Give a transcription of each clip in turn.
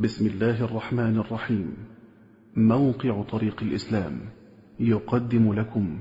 بسم الله الرحمن الرحيم موقع طريق الإسلام يقدم لكم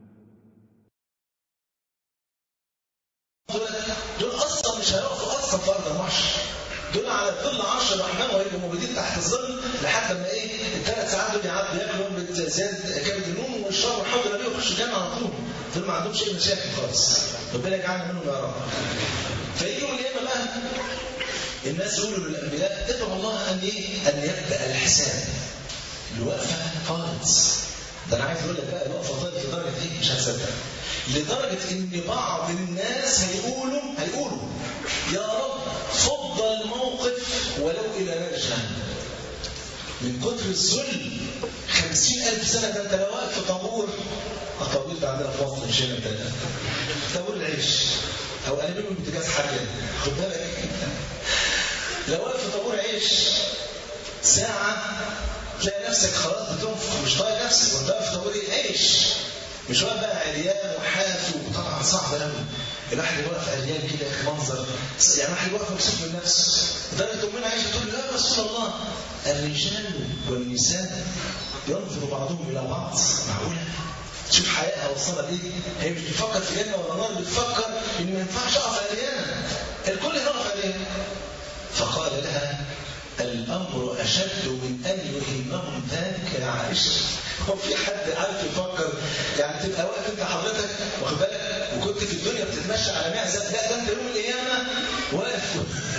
دول اصلا مش هيقفوا اصلا في ارض المحشر دول على ظل عرش الرحمن وهيبقوا موجودين تحت الظل لحد ما ايه الثلاث ساعات دول يعدوا ياكلوا وجبه زياده كبد النوم ويشربوا الحوض النبي ويخشوا الجنه على طول دول ما عندهمش اي مشاكل خالص ربنا يجعلنا منهم يا رب فيجي يوم القيامه بقى الناس يقولوا للانبياء ادعوا الله ان ايه ان يبدا الحساب الوقفه طارت ده انا عايز اقول لك بقى الوقفه طارت لدرجه ايه مش هتصدق لدرجه ان بعض الناس هيقولوا هيقولوا يا رب فض الموقف ولو الى نار جهنم من كتر الذل خمسين ألف سنة ده أنت لو واقف في طابور الطابور ده عندنا في مصر مش هنا ده طابور العيش أو ألمنيوم بوتاجاز حاجة خد بالك لو واقف في طابور عيش ساعة تلاقي نفسك خلاص بتنفخ مش طايق نفسك وانت واقف في طابور عيش مش واقف بقى عريان وحافي وطبعا صعب قوي الواحد واقف عريان كده يا اخي منظر يعني الواحد واقف مكسوف من نفسه لدرجه امنا عائشه تقول لا يا رسول الله الرجال والنساء ينظر بعضهم الى بعض معقوله شوف حياتها وصلها لايه هي مش بتفكر في جنه ولا نار بتفكر ان ما ينفعش اقف عريان الكل يقف عريان فقال لها الامر اشد من ان يهمهم ذلك يا عائشه هو في حد عارف يفكر يعني تبقى واقف انت حضرتك واخد بالك وكنت في الدنيا بتتمشى على معزه لا ده انت يوم القيامه واقف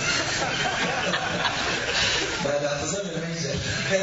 بعد اعتذار المعزه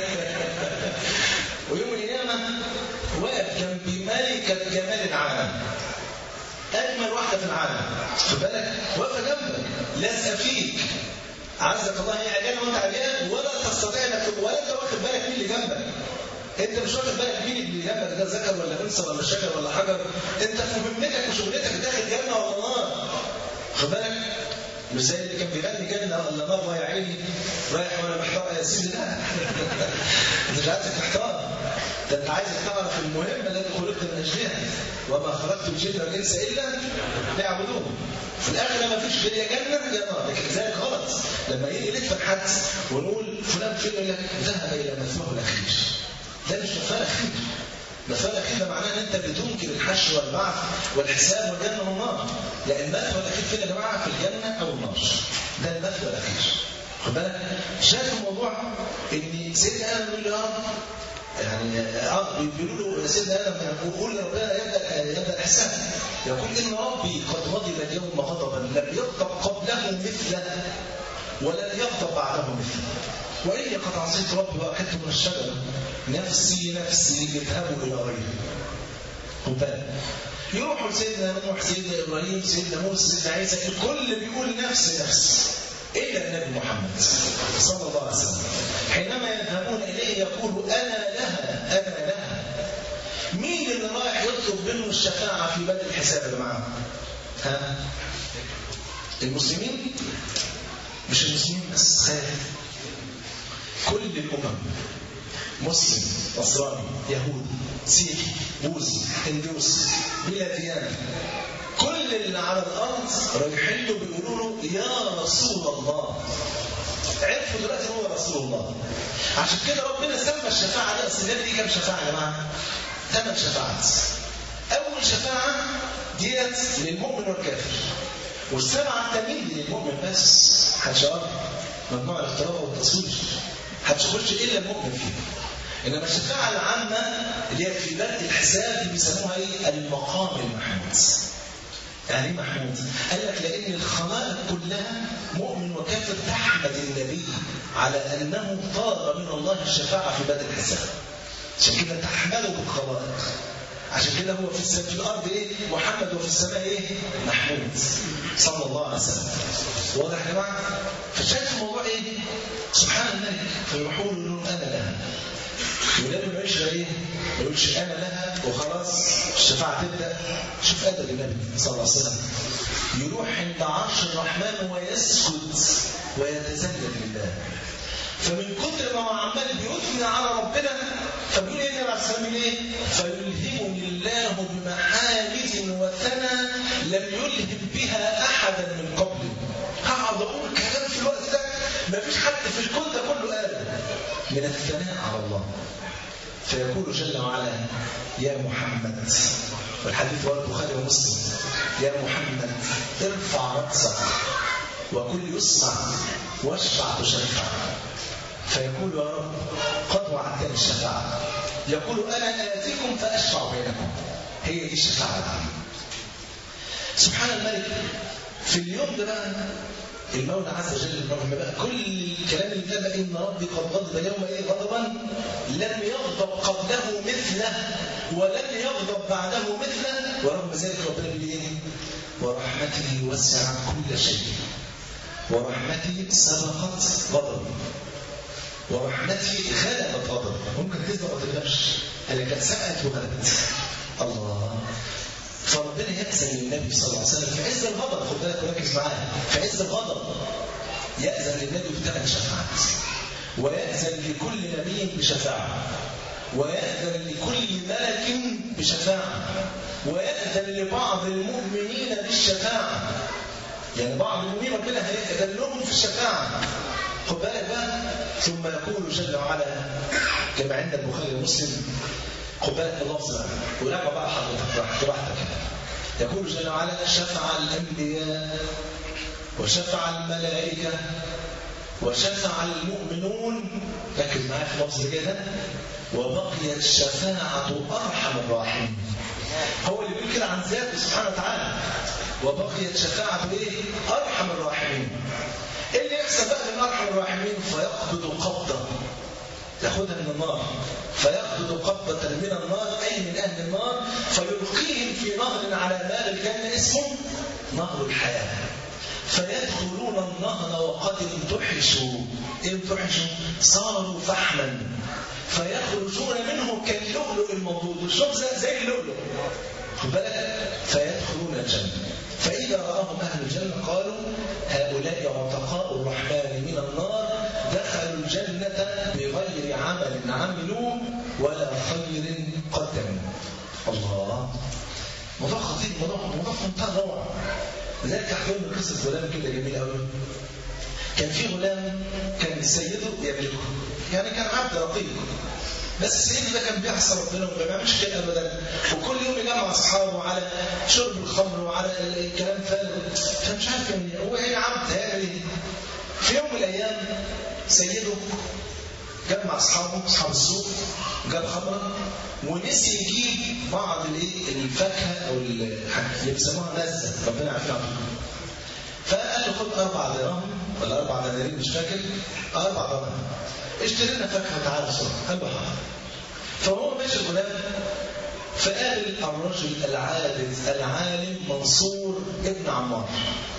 ويوم القيامه واقف جنب ملكه جمال العالم اجمل واحده في العالم خد بالك واقفه جنبك لازقه فيك عزك الله هي عجانه وانت عجان ولا تستطيع انك ولا انت واخد بالك مين اللي جنبك انت مش واخد بالك مين اللي جنبك ده ذكر ولا انثى ولا شجر ولا حجر انت في مهمتك وشغلتك داخل جنه ولا نار خد بالك مش زي اللي كان بيغني جنه ولا نار يا عيني رايح وانا محتار يا سيدي لا انت مش عايزك تحتار ده انت عايزك تعرف المهمه التي خلقت من اجلها وما خلقت الجن والانس الا ليعبدون في الاخر لما فيش غير يا جنه يا نار لكن ذلك غلط لما يجي ندفن حد ونقول فلان فين يقول لك ذهب الى مثواه الاخير ده مش مثواه الاخير مثواه الاخير ده معناه ان انت بتنكر الحشر والبعث والحساب والجنه والنار لان المثوى الاخير فين يا جماعه في الجنه او النار ده المثوى الاخير خد بالك شايف الموضوع ان سيدنا ادم بيقول له يا رب يعني اه بيقولوا له سيدنا ادم يقول ربنا يبدا يبدا الحساب يقول ان ربي قد غضب اليوم غضبا لم يغضب قبله مثله ولن يغضب بعده مثله واني قد عصيت ربي واكلت من الشجره نفسي نفسي اذهبوا الى غيري خد بالك يروحوا لسيدنا نوح سيدنا ابراهيم سيدنا موسى سيدنا عيسى الكل بيقول نفسي نفسي إلا النبي محمد صلى الله عليه وسلم حينما يذهبون إليه يقول أنا لها أنا لها مين اللي رايح يطلب منه الشفاعة في بدء الحساب يا جماعة؟ ها؟ المسلمين؟ مش المسلمين بس خير كل الأمم مسلم نصراني يهودي سيخي بوذي هندوسي بلا ديانه كل اللي على الارض رايحين له بيقولوا له يا رسول الله عرفوا دلوقتي هو رسول الله عشان كده ربنا سمى الشفاعه دي اصل دي كام شفاعه يا جماعه؟ ثمان شفاعات اول شفاعه ديت للمؤمن والكافر والسبعه التانيين للمؤمن بس هتشعر ممنوع الاختراع والتصوير هتخش الا المؤمن فيه انما الشفاعه العامه اللي هي في بدء الحساب دي بيسموها ايه؟ المقام المحمود يعني محمود قال لك لأن الخلائق كلها مؤمن وكافر تحمد النبي على أنه طار من الله الشفاعة في بدء الحساب عشان كده تحمله الخلائق عشان كده هو في, السماء في الأرض إيه محمد وفي السماء إيه محمود صلى الله عليه وسلم واضح يا جماعة فشايف الموضوع إيه سبحان الملك فيروحوا له أنا لها والنبي ما يقولش ايه؟ ما يقولش انا لها وخلاص الشفاعه تبدا شوف ادب النبي صلى الله عليه وسلم يروح عند عرش الرحمن ويسكت ويتذلل لله فمن كتر ما هو عمال بيثني على ربنا فبيقول ايه النبي عليه الصلاه ايه؟ فيلهمني الله بمحامد وثنى لم يلهم بها احدا من قبلي. هقعد اقول كلام في الوقت ده ما فيش حد في الكون ده كله قال من الثناء على الله فيقول جل وعلا يا محمد والحديث رواه البخاري ومسلم يا محمد ارفع رأسك وكل يسمع واشفع تشفع فيقول يا رب قد وعدتني الشفاعة يقول أنا آتيكم فأشفع بينكم هي دي الشفاعة سبحان الملك في اليوم ده بقى المولى عز وجل لما بقى كل الكلام اللي كان ان ربي قد غضب اليوم ايه غضبا لم يغضب قبله مثله ولن يغضب بعده مثله ورغم ذلك ربنا بيقول ايه؟ ورحمته وسعت كل شيء ورحمتي سبقت غضبي ورحمتي غلبت غضبي ممكن تسبق ما تغلبش قال كانت سبقت وغلبت الله فربنا يأذن للنبي صلى الله عليه وسلم في عز الغضب خد بالك وركز معايا في عز الغضب يأذن للنبي بثلاث شفاعات ويأذن لكل نبي بشفاعة ويأذن لكل ملك بشفاعة ويأذن لبعض المؤمنين بالشفاعة يعني بعض المؤمنين ربنا هيأذن لهم في الشفاعة خد بالك بقى ثم يقول جل وعلا كما عند البخاري ومسلم خد بالك اللفظ بقى ولما بقى حضرتك براحتك يقول جل وعلا شفع الانبياء وشفع الملائكه وشفع المؤمنون ركز معايا في اللفظ كده وبقيت شفاعة أرحم الراحمين هو اللي بيقول كده عن ذاته سبحانه وتعالى وبقيت شفاعة إيه؟ أرحم الراحمين إيه اللي يحصل بقى من أرحم الراحمين فيقبض قبضة ياخدها من النار فيقبض قبضة من النار أي من أهل النار فيلقيهم في نهر على باب الجنة اسمه نهر الحياة فيدخلون النهر وقد امتحشوا امتحشوا صاروا فحما فيخرجون منه كاللؤلؤ الموجود الشوف زي, زي اللؤلؤ خد بالك فيدخلون الجنة فإذا رآهم أهل الجنة قالوا هؤلاء عتقاء الرحمن من النار دخلوا الجنة بغير عمل عملوه ولا خير قدموا الله موضوع خطير موضوع موضوع في منتهى الروعة لذلك أحكي لكم قصة غلام كده جميل قوي كان في غلام كان سيده يملكه يعني كان عبد رقيق بس السيد ده كان بيحصى ربنا وما بيعملش كده ابدا وكل يوم يجمع اصحابه على شرب الخمر وعلى الكلام فارغ فمش عارف يعني هو ايه عبد هيعمل ايه؟ في يوم من الايام سيده جمع اصحابه اصحاب السوق جاب خمره ونسي يجيب بعض الايه الفاكهه او اللي بيسموها نزه ربنا يعافينا فقال له خد اربع دراهم ولا اربع دنانير مش فاكر اربع دراهم اشتري لنا فاكهه تعالى بسرعه قال له حاضر فهو ماشي الغلام فقابل الرجل العابد العالم منصور ابن عمار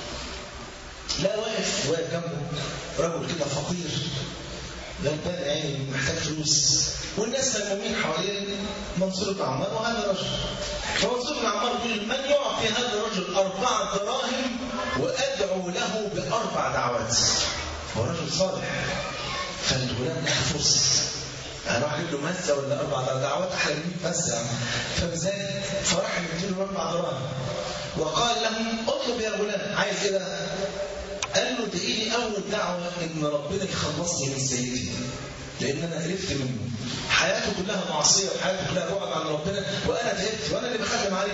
لا واقف واقف جنبه رجل كده فقير غلبان عيني محتاج فلوس والناس ملمومين حوالين منصور بن عمار وهذا الرجل فمنصور بن عمار يقول من يعطي هذا الرجل اربع دراهم وادعو له باربع دعوات هو رجل صالح فالغلام له فرصه انا راح اجيب له مزه ولا اربع دعوات احلى من مزه فبذلك فراح مديله اربع دراهم وقال لهم اطلب يا غلام عايز ايه بقى؟ قال له ادعي اول دعوه ان ربنا يخلصني من سيدي لان انا قرفت منه حياته كلها معصيه وحياته كلها بعد عن ربنا وانا تعبت وانا اللي بخدم عليه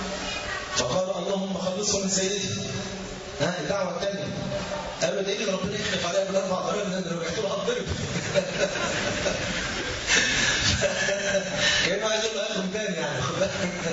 فقال اللهم خلصه من سيدي ها الدعوه الثانيه قال له ادعي ربنا يخلف عليها بالاربع ضرائب لان لو رحت له هتضرب كانه عايز يقول له هاتهم تاني يعني خد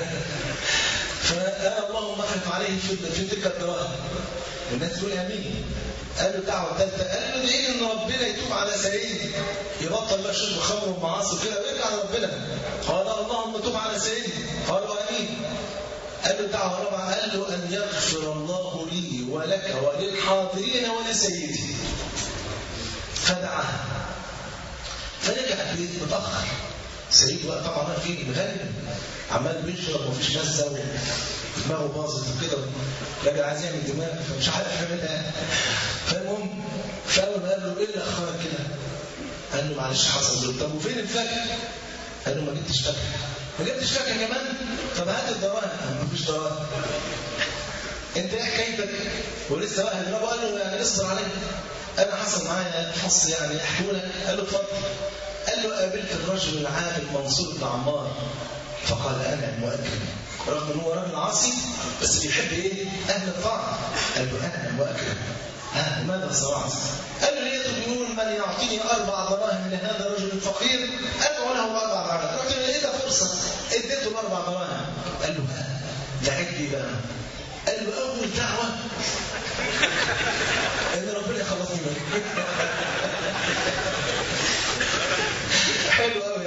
فقال اللهم اخلف عليه في تلك الدراهم والناس تقول امين قال له الدعوه الثالثه قال له ادعي ان ربنا يتوب على سيدي يبطل بقى شرب خمر ومعاصي كده ويرجع لربنا قال اللهم تب على سيدي قالوا امين قال له الدعوه الرابعه قال له ان يغفر الله لي ولك وللحاضرين ولسيدي فدعا فرجع البيت متاخر سيد بقى طبعا في مغني عمال بيشرب ومفيش مزه ودماغه باظت وكده راجل عايز يعمل دماغ فمش عارف يعملها فالمهم فاول ما قال له ايه اللي اخرك كده؟ قال له معلش حصل له طب وفين الفاكهه؟ قال له ما جبتش فاكهه ما جبتش فاكهه كمان؟ طب هات الدراهم مفيش دراهم انت ايه حكايتك؟ ولسه بقى هيضربه قال له يعني اصبر عليا انا حصل معايا فص يعني احكي لك قال له اتفضل قال له قابلت الرجل العابد منصور بن عمار فقال انا مؤكد رغم ان هو راجل عاصي بس بيحب ايه؟ اهل الطاعه قال له انا مؤكد ها ماذا صنعت؟ قال له لي تؤمنون من يعطيني اربع دراهم لهذا الرجل الفقير ادعو له اربع دراهم رحت لقيتها فرصه اديته الاربع دراهم قال له ها دعيت لي بقى قال له اول دعوه ان ربنا يخلصني منك حلو قوي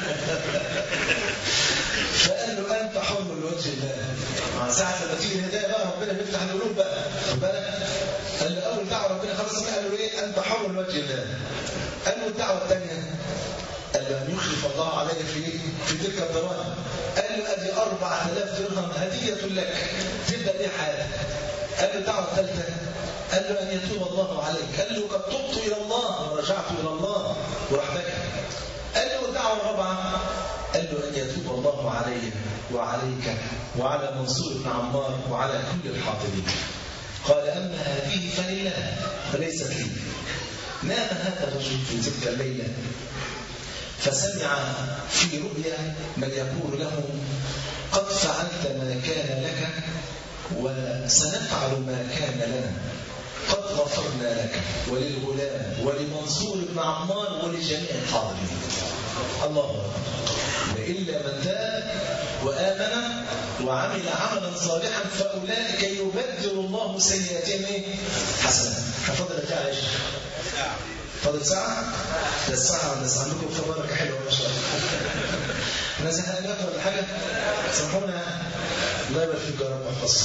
فقال له انت حر لوجه الله مع ساعه لما تيجي الهدايه بقى ربنا بيفتح القلوب بقى خد بالك قال له اول دعوه ربنا خلص قال له ايه انت حر لوجه الله قال له الدعوه الثانيه قال له ان يخلف الله علي في في تلك الدراهم قال له ادي 4000 درهم هديه لك تبدا بيها حياتك قال له الدعوه الثالثه قال له ان يتوب الله عليك قال له قد تبت الى الله ورجعت الى الله وراح بكى قال له الدعوه الرابعه قال له ان يتوب الله علي وعليك وعلى منصور بن عمار وعلى كل الحاضرين قال اما هذه فلله فليست لي نام هذا الرجل في تلك الليله فسمع في رؤيا من يقول له قد فعلت ما كان لك وسنفعل ما كان لنا قد غفرنا لك وللغلام ولمنصور بن عمار ولجميع الحاضرين الله أكبر إلا من تاب وآمن وعمل عملا صالحا فأولئك يبدل الله سيئاتهم إيه؟ حسنا فضل بتاع ايش؟ فاضل ساعة؟ ده الساعة الناس عندكم فبركة حلوة ما شاء الله. أنا زهقان ولا حاجة؟ سامحونا الله يبارك فيك يا رب احفظكم.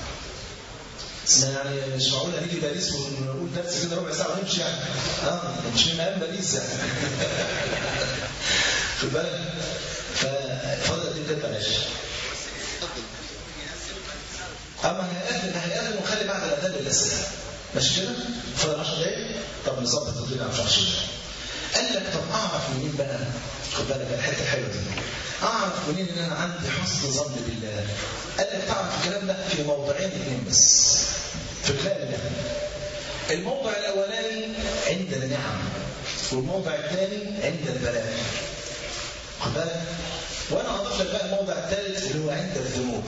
يعني مش معقول هنيجي باريس ونقول درس كده ربع ساعه ونمشي يعني اه مش من ايام باريس يعني خد بالك ففضل دي كده بلاش اما هيقدم هيقدم ونخلي بعد الاذان الاسئله ماشي كده؟ فضل 10 دقايق طب نظبط الدنيا مش 10 قال لك طب اعرف منين بقى خد بالك الحته الحلوه دي اعرف منين ان انا عندي حسن ظن بالله قال لك تعرف الكلام ده في موضعين اثنين بس في خلال النعم الموضع الاولاني عند النعم والموضع الثاني عند البلاء خد بالك وانا اضيف لك بقى الموضع الثالث اللي هو عند الذنوب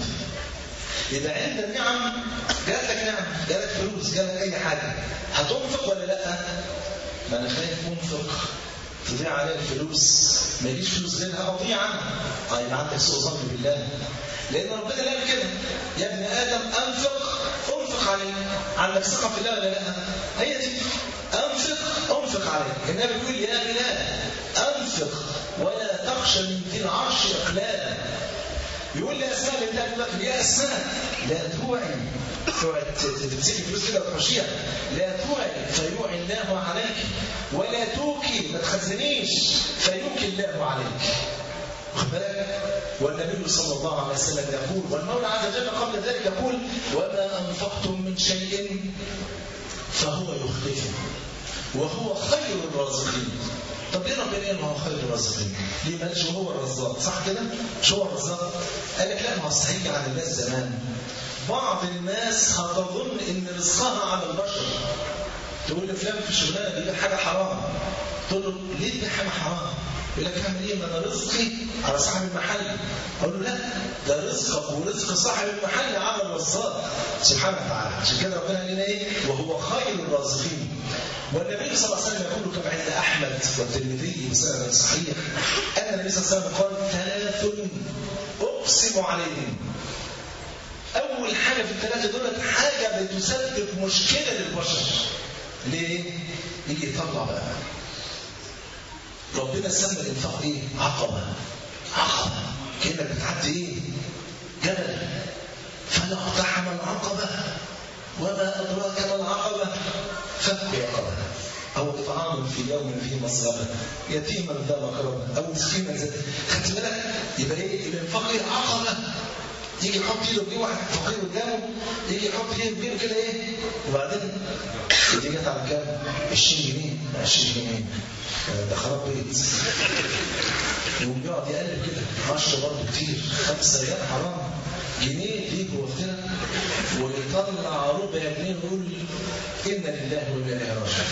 إذا عند النعم جات لك نعم جالك فلوس جالك أي حاجة هتنفق ولا لأ؟ ما أنا خايف أنفق تضيع عليا الفلوس ما يجيش فلوس غيرها أضيع عنها طيب عندك سوء ظن بالله لأن ربنا قال كده يا ابن آدم أنفق أنفق عليك عندك ثقة في الله ولا لأ؟ هي دي أنفق أنفق عليك النبي بيقول يا بلال أنفق ولا تخشى من ذي العرش إقلالا يقول لأسماء بنت أبي بكر يا أسماء لا توعي توعي تمسكي فلوس كده وتحوشيها لا توعي فيوعي الله عليك ولا توكي ما تخزنيش فيوكي الله عليك واخد بالك والنبي صلى الله عليه وسلم يقول والمولى عز وجل قبل ذلك يقول وما أنفقتم من شيء فهو يخلفه وهو خير الرازقين طب ليه ربنا قال ما هو خير الرازقين؟ ليه ما قالش وهو الرزاق؟ صح كده؟ مش هو الرزاق؟ قال لك لا ما هو هيجي على الناس زمان بعض الناس هتظن ان رزقها على البشر تقول لفلان في الشغلانه بيبيع حاجه حرام تقول له ليه تبيع حاجه حرام؟ يقول لك اعمل ايه؟ ما انا رزقي على صاحب المحل اقول له لا ده رزقك ورزق صاحب المحل على الرزاق سبحانه وتعالى عشان كده ربنا قال لنا ايه؟ وهو خير الرازقين والنبي صلى الله عليه وسلم يقول كما عند احمد والترمذي بسند صحيح ان النبي صلى الله عليه وسلم قال ثلاث اقسم عليهم اول حاجه في الثلاثه دول حاجه بتسبب مشكله للبشر ليه؟ يجي يطلع بقى ربنا سمى الانفاق ايه؟ عقبه عقبه كانك بتعدي ايه؟ جبل فلا اقتحم العقبه وما أدراك ما العقبة فك رقبة أو إطعام في يوم ذي مسغبة يتيما ذا مقربة أو مسكينا ذا خدت بالك يبقى إيه الإنفاق إيه عقبة يجي يحط ايده في واحد فقير قدامه يجي يحط ايده في كده ايه وبعدين دي جت على كام 20 جنيه 20 جنيه ده خراب بيت يقوم يقعد يقلب كده 10 برضه كتير خمسه ريال حرام جنيه ليه وقتنا ويطلع ربع جنيه ويقول انا لله وانا اليه راجعون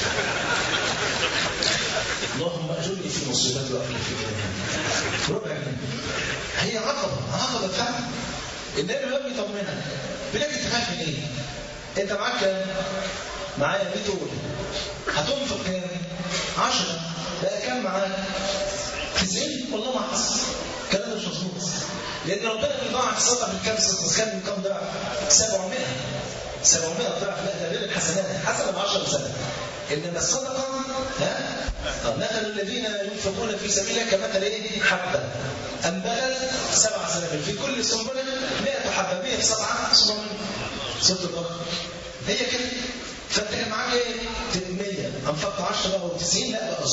اللهم اجرني في مصيبتي واخلف في ديني ربع جنيه هي عقبه عقبه فعلا النبي بقى بيطمنك بيقول لك انت خايف من ايه؟ انت معاك كام؟ معايا 100 دولار هتنفق كام؟ 10 بقى كام معاك؟ 90 والله ما حصل الكلام ده مش مظبوط لان ربنا بيضاعف الصدقه من كام كام من كام ضعف؟ 700 700 ضعف لا ده غير الحسنات حسنه ب 10 سنه انما الصدقه ها مثل الذين ينفقون في سبيل الله كمثل ايه؟ حبه انبتت سبع سنابل في كل سنبله 100 حبه 100 في 7 700 ست الضغط هي كده فانت كان معاك ايه؟ 100 انفقت 10 بقى و90 لا بقى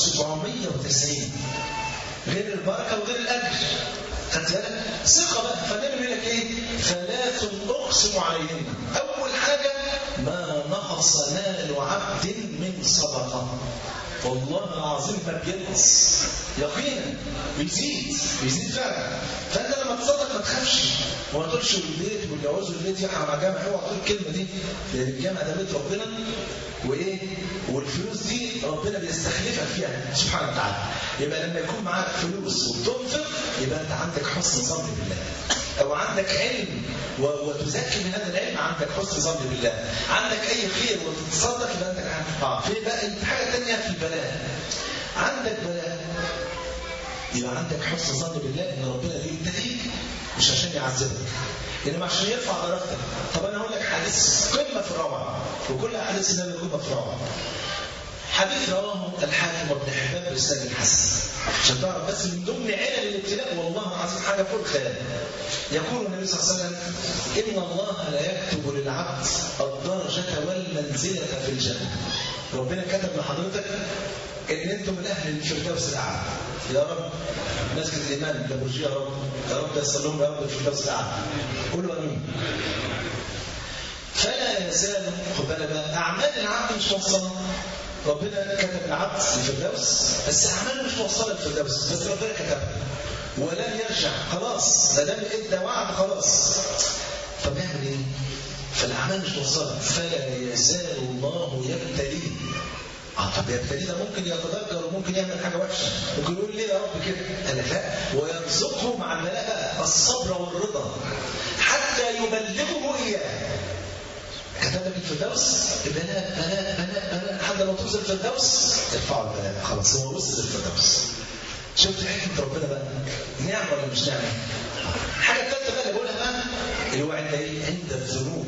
790 غير البركه وغير الاجر خدت بالك؟ ثقه بقى فالنبي بيقول لك ايه؟ ثلاث اقسم عليهن اول حاجه ما نقص مال عبد من صدقه والله العظيم ما بينقص يقينا بيزيد بيزيد فعلا فانت لما تصدق ما تخافش وما تقولش البيت واللي عاوزه البيت يحرم على جامع اوعى تقول الكلمه دي لان الجامع ده بيت ربنا وايه والفلوس دي ربنا بيستخلفك فيها سبحانه وتعالى يبقى لما يكون معاك فلوس وبتنفق يبقى انت عندك حسن ظن بالله او عندك علم وتزكي من هذا العلم عندك حسن ظن بالله عندك اي خير وتتصدق يبقى انت اه في بقى حاجه ثانيه في البلاء عندك بلاء يبقى عندك حسن ظن بالله ان ربنا بيبتليك مش عشان يعذبك انما عشان يرفع درجتك طب انا هقول لك حديث قمه في الروعه وكل احاديث النبي قمه في الروعه حديث رواه الحاكم وابن حباب بإسناد الحسن عشان تعرف بس من ضمن علل الابتلاء والله العظيم حاجه فوق الخيال يقول النبي صلى الله عليه وسلم ان الله لا يكتب للعبد الدرجه والمنزله في الجنه ربنا كتب لحضرتك ان انتم من اهل الفردوس الاعلى يا رب مسجد الايمان ده برجيه يا رب يا رب يسر لهم يا رب الفردوس الاعلى قولوا امين فلا يزال خد بالك بقى اعمال العبد مش موصله ربنا كتب العبد الفردوس بس اعماله مش موصله للفردوس بس ربنا كتبها ولن يرجع خلاص ما دام ادى وعد خلاص طب يعمل ايه؟ فالاعمال مش موصله فلا يزال الله يبتليه اه طب يبتليه ده ممكن يتذكر وممكن يعمل حاجه وحشه ممكن يقول ليه يا رب كده؟ قال لك لا ويرزقه مع الملائكه الصبر والرضا حتى يبلغه اياه كتب لك الفردوس بلاء بلاء بلاء بلاء لحد ما توصل الفردوس ارفعوا البلاء خلاص هو وصل الفردوس شفت حكمه ربنا بقى نعمه ولا مش نعمه؟ الحاجه الثالثه بقى اللي بقولها بقى اللي هو عند ايه؟ عند الذنوب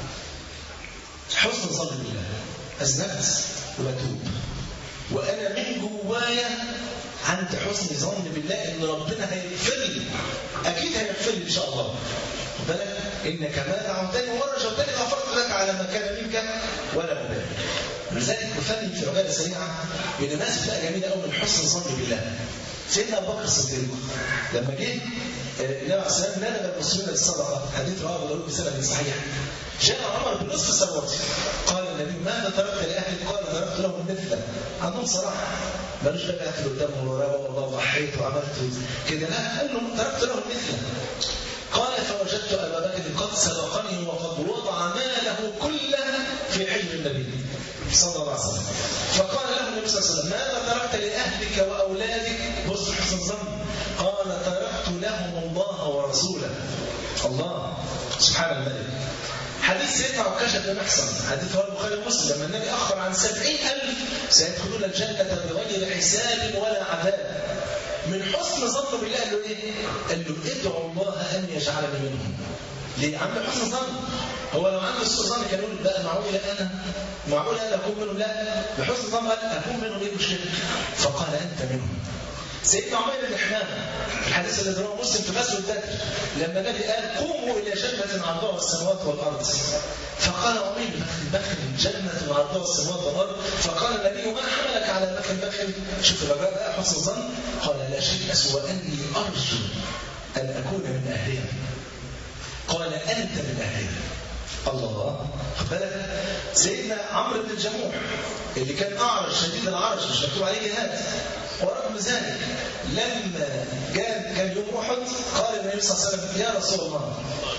حسن ظن بالله اذنبت وبتوب وانا من جوايا عندي حسن ظن بالله ان ربنا هيغفر لي اكيد هيغفر لي ان شاء الله بالك انك ما دعوتني ورجوتني غفرت لك على ما كان منك ولا ابالي لذلك بفهم في عباده سريعه من الناس بقى جميله قوي من حسن الظن بالله سيدنا ابو بكر الصديق لما جه النبي عليه الصلاه والسلام ندب المسلمين للصدقه حديث رواه ابو داود بسند صحيح جاء عمر بنصف ثروته قال النبي ماذا تركت لاهلك؟ قال تركت لهم مثله عندهم صراحه مالوش بقى قتل قدامهم وراء والله ضحيت وعملت كده لا قال لهم تركت لهم مثله قال فوجدت ابا بكر قد سبقني وقد وضع ماله كله في حجر النبي صلى الله عليه وسلم فقال له النبي صلى الله عليه وسلم ماذا تركت لاهلك واولادك بص حسن الظن قال تركت لهم الله ورسوله الله سبحان الملك حديث سيدنا عكاشة بن محصن حديث رواه البخاري ومسلم لما النبي أخبر عن سبعين ألف سيدخلون الجنة بغير حساب ولا عذاب من حسن ظنه بالله قال له ايه؟ قال له ادعو الله ان يجعلني منهم. ليه؟ عنده حسن ظن. هو لو عنده سوء ظن كان يقول بقى معقول انا معقول انا اكون منهم؟ لا بحسن ظن قال اكون منهم ايه مشكله؟ فقال انت منهم. سيدنا عمير بن حمامه الحديث الذي رواه مسلم في غزوه بدر لما النبي قال قوموا الى جنه عرضها السماوات والارض فقال عمير بخل بخل جنه عرضها السماوات والارض فقال النبي ما حملك على بخل بخل شوف الرجاء بقى حسن الظن قال لا شيء اسوء اني ارجو ان اكون من اهلها قال انت من اهلها الله بالك سيدنا عمرو بن الجموح اللي كان اعرج شديد العرج مش مكتوب عليه جهاد ورغم ذلك لما كان كان يوم احد قال النبي صلى الله عليه وسلم يا رسول الله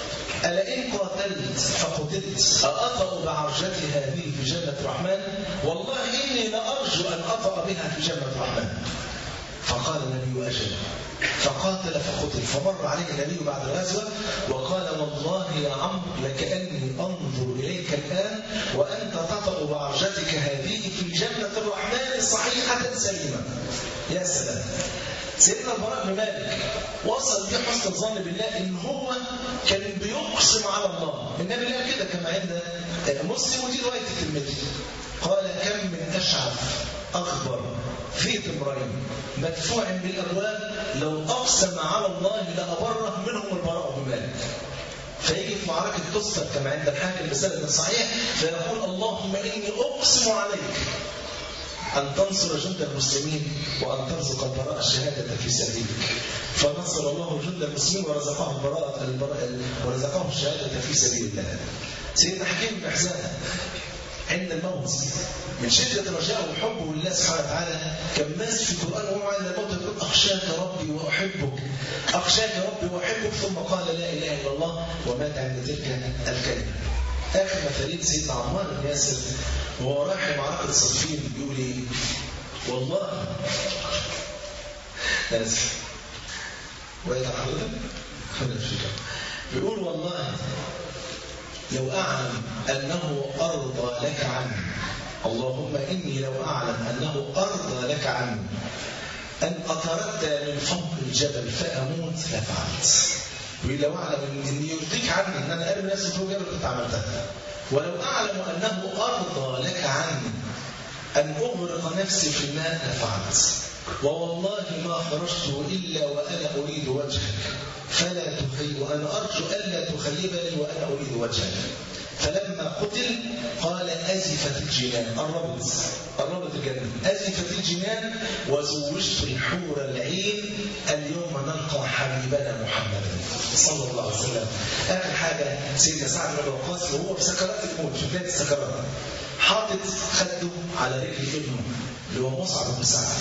ألا إن قاتلت فقتلت أأطأ بعرجتي هذه في جنة الرحمن والله إني لأرجو أن أطأ بها في جنة الرحمن فقال النبي أجل فقاتل فقتل فمر عليه النبي بعد الغزوة وقال والله يا عمرو لكأني أنظر إليك الآن وأنت تطأ بعرجتك هذه في جنة الرحمن صحيحة سليمة يا سلام سيدنا البراء بن مالك وصل بيه حسن الظن بالله ان هو كان بيقسم على الله النبي قال كده كما عند مسلم ودي روايه الترمذي قال كم من اشعث اخبر في تمرين مدفوع بالابواب لو اقسم على الله لابره منهم البراء بن مالك فيجي في معركه تذكر كما عند الحاكم بسند صحيح فيقول اللهم اني اقسم عليك أن تنصر جند المسلمين وأن ترزق البراء الشهادة في سبيلك فنصر الله جند المسلمين ورزقه البراء ورزقه الشهادة في سبيل الله سيدنا حكيم بن حزام عند الموت من شدة رجاءه وحبه لله سبحانه وتعالى كان ماسك في القرآن وهو عند الموت يقول أخشاك ربي وأحبك أخشاك ربي وأحبك ثم قال لا إله إلا الله ومات عند تلك الكلمة آخر مثالين سيدنا عمار بن ياسر وهو رايح معركة صفين بيقول ايه؟ والله آسف وإذا حضرتك بيقول والله لو أعلم أنه أرضى لك عني اللهم إني لو أعلم أنه أرضى لك عني أن أتردى من فوق الجبل فأموت لفعلت ويقول لو أعلم أن يرضيك عني أن أنا أرمي نفسي فوق الجبل كنت عملتها ولو أعلم أنه أرضى لك عني أن أغرق نفسي في الماء لفعلت ووالله ما خرجت إلا وأنا أريد وجهك فلا تخيب وأنا أرجو ألا تخيبني وأنا أريد وجهك فلما قتل قال أزفت الجنان قربت قربت الجنة أزفت الجنان وزوجت الحور العين اليوم نلقى حبيبنا محمدا صلى الله عليه وسلم آخر حاجة سيدنا سعد بن وقاص وهو في سكرات الموت في بداية السكرات حاطط خده على رجل ابنه اللي هو مصعب بن سعد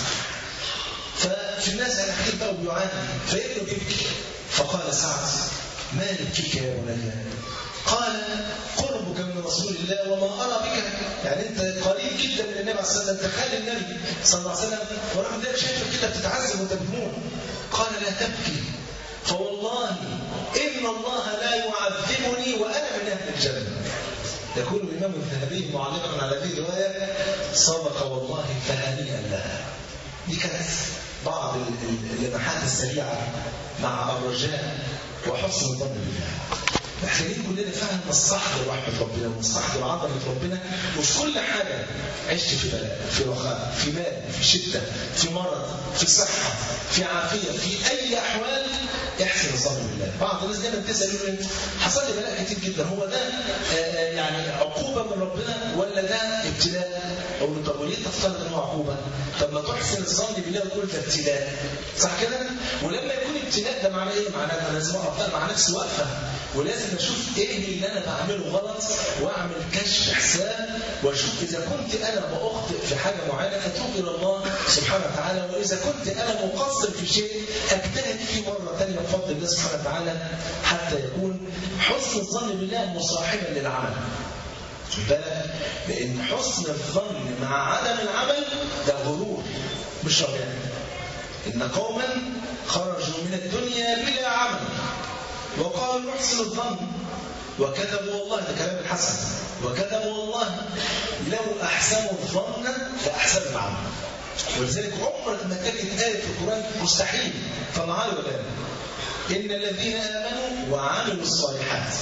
ففي الناس انا كتير بقى بيعاني فابنه بيبكي فقال سعد ما يبكيك يا بني قال قربك من رسول الله وما ارى بك يعني انت قريب جدا من النبي عليه الصلاه والسلام تخيل النبي صلى الله عليه وسلم ورغم ذلك شايفك كده بتتعذب وانت بتموت قال لا تبكي فوالله ان الله لا يعذبني وانا من اهل الجنه يقول الامام الذهبي معلقا على هذه الروايه صدق والله فهنيئا لها دي كانت بعض اللمحات السريعه مع الرجاء وحسن الظن بالله محتاجين كلنا فعلا نستحضر رحمه ربنا ونستحضر عظمه ربنا وفي كل حاجه عشت في بلاء في رخاء في مال في شده في مرض في صحه في عافيه في اي احوال احسن الظن بالله بعض الناس دايما بتسال يقول حصل لي بلاء كتير جدا هو ده يعني عقوبه من ربنا ولا ده ابتلاء اقول له طب وليه تفترض ان هو عقوبه طب ما تحسن الظن بالله وتقول ده ابتلاء صح كده ولما يكون ابتلاء ده معناه ايه معناه انا لازم اقف مع نفسي واقفه ولازم اشوف ايه اللي انا بعمله غلط واعمل كشف حساب واشوف اذا كنت انا باخطئ في حاجه معينه اتوب الى الله سبحانه وتعالى واذا كنت انا مقصر في شيء اجتهد فيه مره ثانيه بفضل الله سبحانه وتعالى حتى يكون حسن الظن بالله مصاحبا للعمل بالك لان حسن الظن مع عدم العمل ده غرور مش رجاء ان قوما خرجوا من الدنيا بلا عمل وقالوا نحسن الظن وكذبوا والله ده كلام الحسن وكذبوا والله لو احسنوا الظن لاحسنوا العمل ولذلك عمرك ما تجد آية في القرآن مستحيل فمعاي ولا إن الذين آمنوا وعملوا الصالحات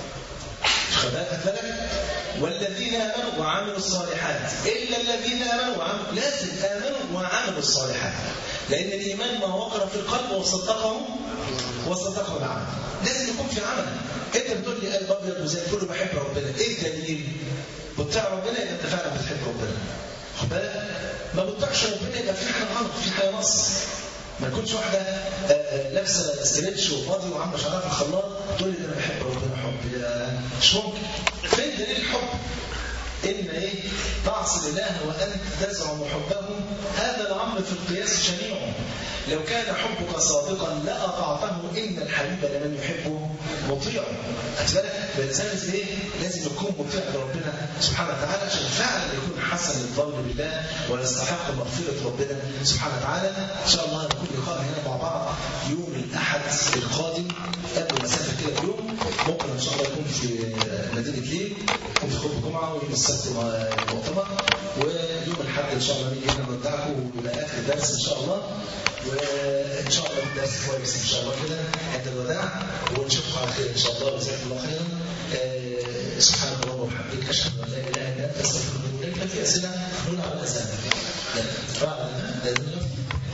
خباك بالك والذين آمنوا وعملوا الصالحات إلا الذين آمنوا وعملوا لازم آمنوا وعملوا الصالحات لأن الإيمان ما وقر في القلب وصدقه وصدقه العمل لازم يكون في عمل انت بتقول لي قلب ابيض وزي كله بحب ربنا ايه الدليل بتطيع ربنا يبقى انت فعلا بتحب ربنا خد بالك ما بتطيعش ربنا يبقى في حاجه غلط في حاجه نقص ما تكونش واحده لابسه استرتش وفاضي وعامله شعرها في الخلاط تقول لي انا بحب ربنا حب يا مش ممكن فين دليل الحب ان ايه تعصي الاله وانت تزعم حبه هذا الأمر في القياس شنيع لو كان حبك صادقا لأطعته إن الحبيب لمن يحبه مطيع أتبالك الإنسان لازم إيه؟ لازم يكون مطيع لربنا سبحانه وتعالى عشان فعلا يكون حسن الظن بالله ويستحق مغفرة ربنا سبحانه وتعالى إن شاء الله نكون لقاء هنا مع بعض يوم الأحد القادم قبل مسافة كده بيوم ممكن إن شاء الله يكون في مدينة ليل يكون في خطبة جمعة ويوم السبت مؤتمر ويوم الأحد إن شاء الله نيجي هنا نودعكم إلى آخر الدرس إن شاء الله وإن شاء الله الدرس كويس إن شاء الله كده عند الوداع ونشوفكم على خير إن شاء الله وجزاكم الله خيرا آه، سبحانك اللهم وبحمدك أشهد أن لا إله إلا أنت أستغفرك وأتوب إليك في أسئلة نقول على الأذان لا بعد الأذان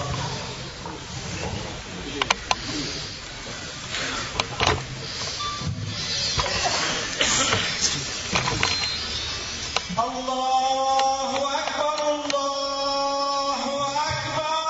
الله أكبر الله أكبر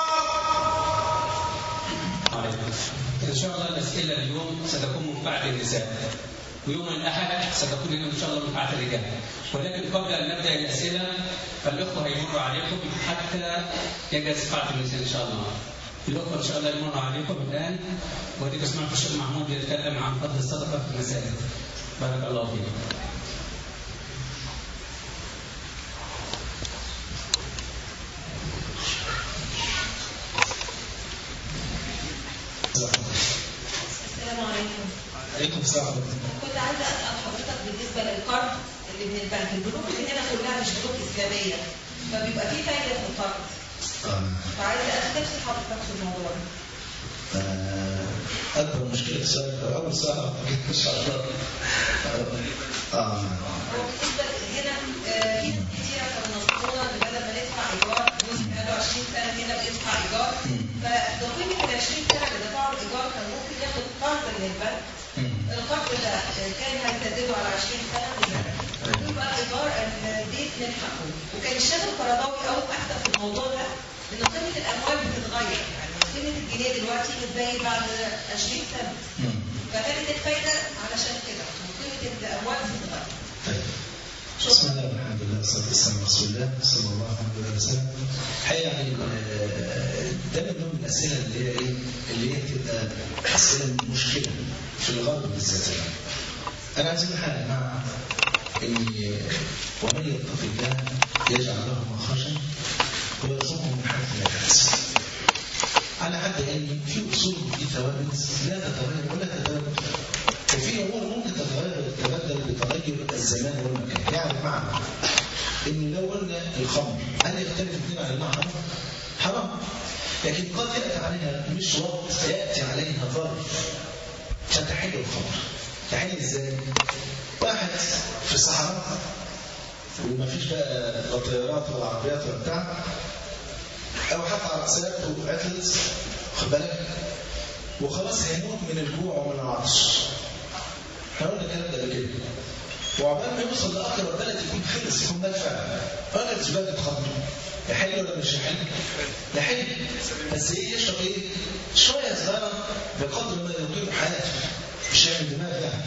إن شاء الله الأسئلة اليوم ستكون منفعة للنساء ويوم الأحد ستكون إن شاء الله منفعة للرجال ولكن قبل أن نبدأ الأسئلة فالأخوة هيمروا عليكم حتى يجلس قاعة النساء إن شاء الله الأخوة إن شاء الله يمروا عليكم الآن وديك سمعت الشيخ محمود يتكلم عن فضل الصدقة في المساجد بارك الله فيكم السلام عليكم عليكم السلام كنت عايزه اسال حضرتك بالنسبه للقرض اللي من البنك البنوك اللي هنا كلها مش بنوك اسلاميه فبيبقى في فايده في القرض فعايزه استفسر حضرتك في الموضوع ده. أكبر مشكلة السؤال أول سؤال إن شاء الله آه. هو بالنسبه هنا آه، في ناس كتيره كانوا مصدومه ان بدل ما ندفع ايجار جزء بقاله 20 سنه هنا بيدفع ايجار فضمن ال 20 سنه اللي دفعوا الايجار كان ممكن ياخد قرض من البنك القرض ده كان هيسدده على 20 سنه ويبقى الايجار البيت من حقه وكان الشيخ القرضاوي قوي احسن في الموضوع ده ان قيمه الاموال بتتغير يعني قيمه الجنيه دلوقتي مش زي بعد 20 سنه فكانت الفايده علشان كده وقيمه الاموال بتتغير طيب. بسم الله والحمد لله والصلاة والسلام على رسول الله صلى الله عليه وسلم. الحقيقة يعني آه، ده من ضمن الأسئلة اللي هي إيه؟ اللي هي بتبقى أسئلة مشكلة في الغرب بالذات يعني. أنا عايز أقول حاجة يا جماعة إن ومن يتق الله يجعل له مخرجا ويرزقه من حيث لا يحتسب. على حد علمي في أصول في ثوابت لا تتغير ولا تتبدل. وفي امور ممكن تتغير وتتبدل بتغير الزمان والمكان يعني بمعنى ان لو قلنا الخمر هل يختلف الاثنين عن الماء حرام؟ حرام لكن قد ياتي عليها مش وقت ياتي عليها ظرف فتحل الخمر تحل ازاي؟ واحد في الصحراء وما فيش بقى لا طيارات ولا عربيات ولا بتاع او حتى عربيات وعطلت خد بالك وخلاص هيموت من الجوع ومن العطش احنا قلنا الكلام ده قبل كده وعقبال ما يوصل لاقرب بلد يكون خلص يكون مات فعلا راجل زباله خمر يحل ولا مش يحل؟ يحل بس ايه يشرب ايه؟ شويه صغيره بقدر ما يطيل حياته مش هيعمل دماغ يعني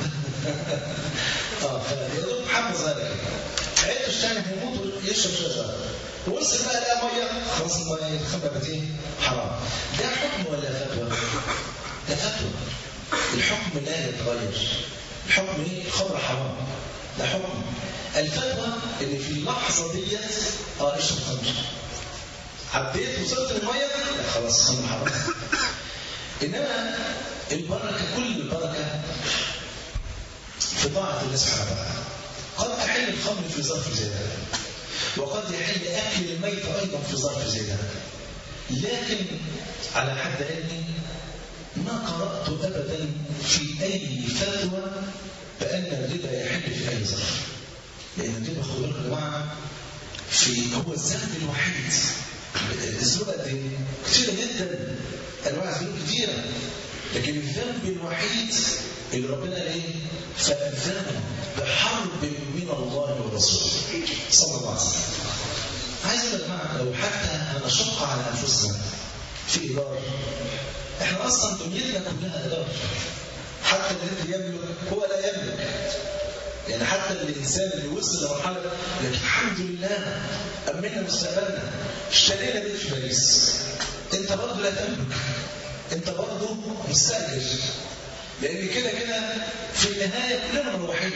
اه فيا دوب حبه صغيره كده عيلته الثاني هيموت يشرب شويه صغيره ووصل بقى لقى ميه خلاص الميه الخمره بقت ايه؟ حرام ده حكم ولا فتوى؟ ده فتوى الحكم لا يتغير الحكم ايه؟ الخمر حرام ده حكم الفتوى ان في اللحظه ديت اه اشرب خمر عديت وصلت للميه لا خلاص خمر حرام انما البركه كل البركه في طاعه الله سبحانه وتعالى قد تحل الخمر في ظرف زي ده وقد يحل اكل الميت ايضا في ظرف زي ده لكن على حد علمي ما قرأت أبدا في أي فتوى بأن الربا يحل في أي ظرف لأن الربا خدوا بالكم يا جماعة في هو الذنب الوحيد الذنوب قد إيه؟ كتيرة جدا أنواع الذنوب كتيرة لكن الذنب الوحيد اللي ربنا قال إيه؟ فأذنوا بحرب من الله ورسوله صلى الله عليه وسلم عايز أقول يا جماعة لو حتى هنشق على أنفسنا في إدارة احنا اصلا دنيتنا كلها اداره حتى الذي يملك هو لا يملك يعني حتى الانسان اللي وصل لمرحله لكن الحمد لله امنا مستقبلنا اشترينا بيت في باريس انت برضه لا تملك انت برضه مستاجر لان كده كده في النهايه كلنا مروحين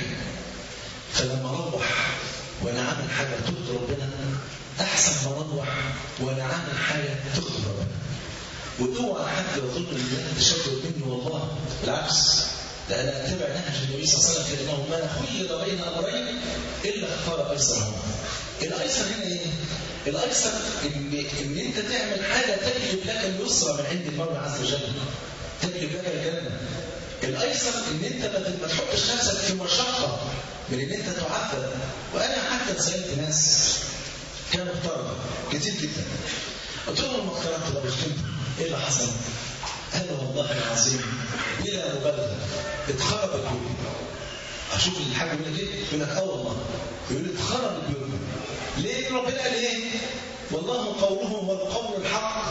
فلما اروح وانا عامل حاجه ترضي ربنا احسن ما اروح وانا عامل حاجه تغضب ربنا واوعى حد يظن ان ده تشدد مني والله بالعكس ده انا اتبع نهج النبي صلى الله عليه وسلم لانه ما خير بين امرين الا اختار ايسرهما الايسر هنا ايه؟ الايسر ان ان انت تعمل حاجه تجلب لك اليسرى من عند المولى عز وجل تجلب لك الجنه الايسر ان انت ما ما تحطش نفسك في مشقه من ان انت تعذب وانا حتى سالت ناس كانوا اختاروا كتير جدا قلت لهم لما اخترت طب اخترت ايه اللي حصل؟ قالوا والله العظيم بلا مبالغه اتخرب البيوت اشوف الحاج بيقول لك ايه؟ يقول لك اه والله يقول لي اتخرب البيوت ليه ربنا قال ايه؟ والله قوله هو القول الحق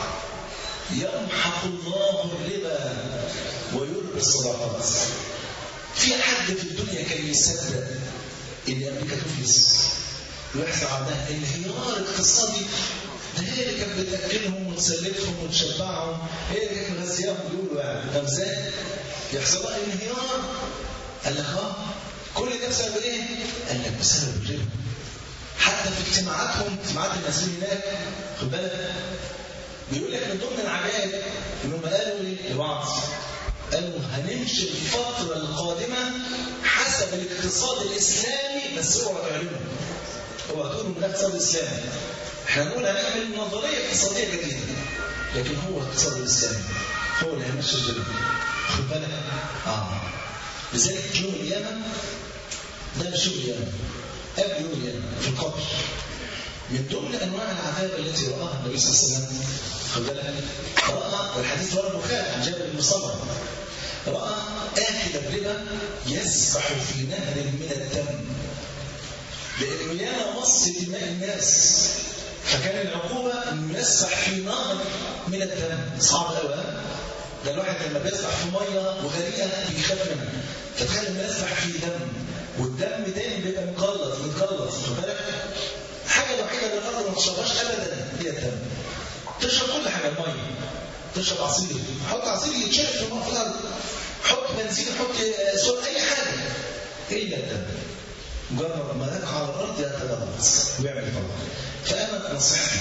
يمحق الله الربا ويربي الصدقات في حد في الدنيا كان يصدق ان امريكا تفلس ويحصل عندها انهيار اقتصادي ده هي اللي كانت بتاكلهم وتسلفهم وتشبعهم هي اللي كانت مغذياهم بيقولوا يعني طب ازاي؟ يحصل لها انهيار قال لك اه كل ده بسبب ايه؟ قال لك بسبب الربا حتى في اجتماعاتهم اجتماعات المسلمين هناك خد بالك بيقول لك من ضمن العجائب انهم قالوا ايه لبعض قالوا هنمشي الفترة القادمة حسب الاقتصاد الإسلامي بس اوعوا تعلنوا اوعوا تقولوا من الاقتصاد الإسلامي احنا نقول هنعمل نظرية اقتصادية جديدة لكن هو الاقتصاد الإسلامي هو اللي هيمشي الدنيا خد بالك اه لذلك يوم القيامة ده مش يوم القيامة قبل يوم القيامة في القبر من ضمن انواع العذاب التي راها النبي صلى الله عليه وسلم خد بالك راى والحديث رواه البخاري عن جابر بن سمره راى اكل الربا يسبح في نهر من الدم لانه ياما مص دماء الناس فكان العقوبه انه يسبح في نهر من الدم صعب قوي ده الواحد لما بيسبح في ميه وغريقه بيخاف منها فتخيل لما يسبح في دم والدم دايما بيبقى مقلط متقلط خد بالك الحاجه الوحيده اللي الارض ما تشربهاش ابدا هي الدم تشرب كل حاجه الميه تشرب عصير حط عصير يتشرب في الماء في الارض حط بنزين حط سول اي حاجه الا الدم مجرد ما يقع على الارض يتدمر ويعمل طبعا فانا نصيحتي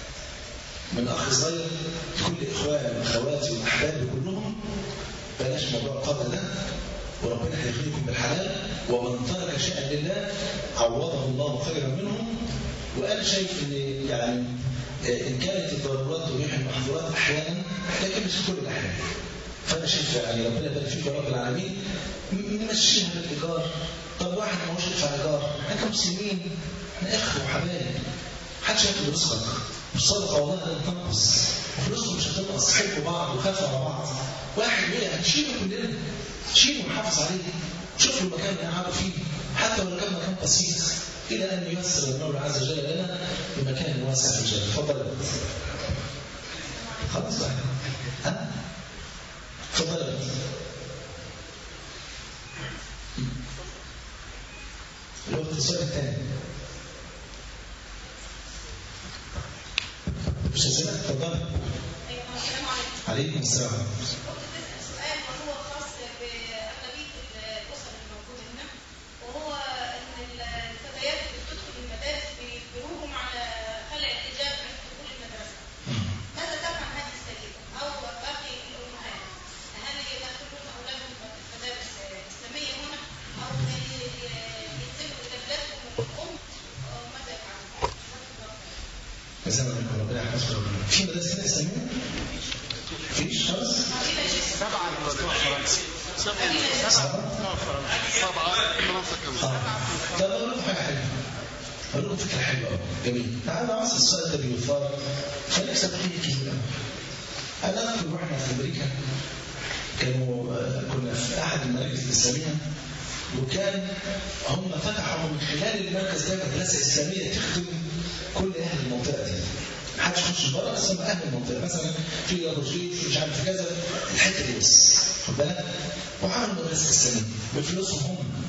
من اخ صغير لكل اخواني واخواتي واحبابي كلهم بلاش موضوع القدر ده وربنا هيغنيكم بالحلال ومن ترك شيئا لله عوضه الله خيرا منه وانا شايف ان يعني ان كانت الضرورات تبيح المحظورات احيانا لكن مش في كل الاحيان فانا شايف يعني ربنا يبارك فيك يا رب العالمين نمشيها بالايجار طب واحد ما هوش يدفع ايجار احنا كمسلمين احنا اخوه وحبايب محدش ياخد رزقك والصدقه والله لا تنقص وفلوسكم مش هتنقص حبوا بعض وخافوا على بعض واحد وقع نشيله كلنا شيله ونحافظ عليه شوف له مكان يقعدوا فيه حتى ولو كان مكان بسيط الى ان ييسر المولى عز وجل لنا بمكان واسع في الجنه تفضل خلاص بقى ها تفضل الوقت السؤال الثاني مش هسمع تفضل السلام عليكم عليكم السلام سؤال وهو خاص بأغلبية الأسر الموجودة هنا وهو إن الفتيات اللي بتدخل المدارس بيجبروهم على خلع الحجاب عند دخول المدرسة. ماذا تفعل هذه السيدة أو باقي الأمهات؟ هل يدخلون أولادهم مدارس إسلامية هنا أو يلزموا بتربيتهم الأم أو ماذا يفعلون؟ جزاك الله خير ربنا يحفظكم في مدارس هنا اسلاميه؟ فيش خالص؟ آه. طب اقول لكم حاجه حلوه اقول لكم فكره حلوه قوي جميل تعالوا عصر السؤال ده بيثار فنكسب قيمه كبيره انا اذكر واحنا في امريكا كانوا آه، كنا في احد المراكز الاسلاميه وكان هم فتحوا من خلال المركز ده مدرسه اسلاميه تخدم كل اهل المنطقه دي محدش يخش بره بس هم اهل المنطقه مثلا في ابو جريد في مش عارف في كذا الحته دي بس خد بالك وعملوا مدرسه اسلاميه بفلوسهم هم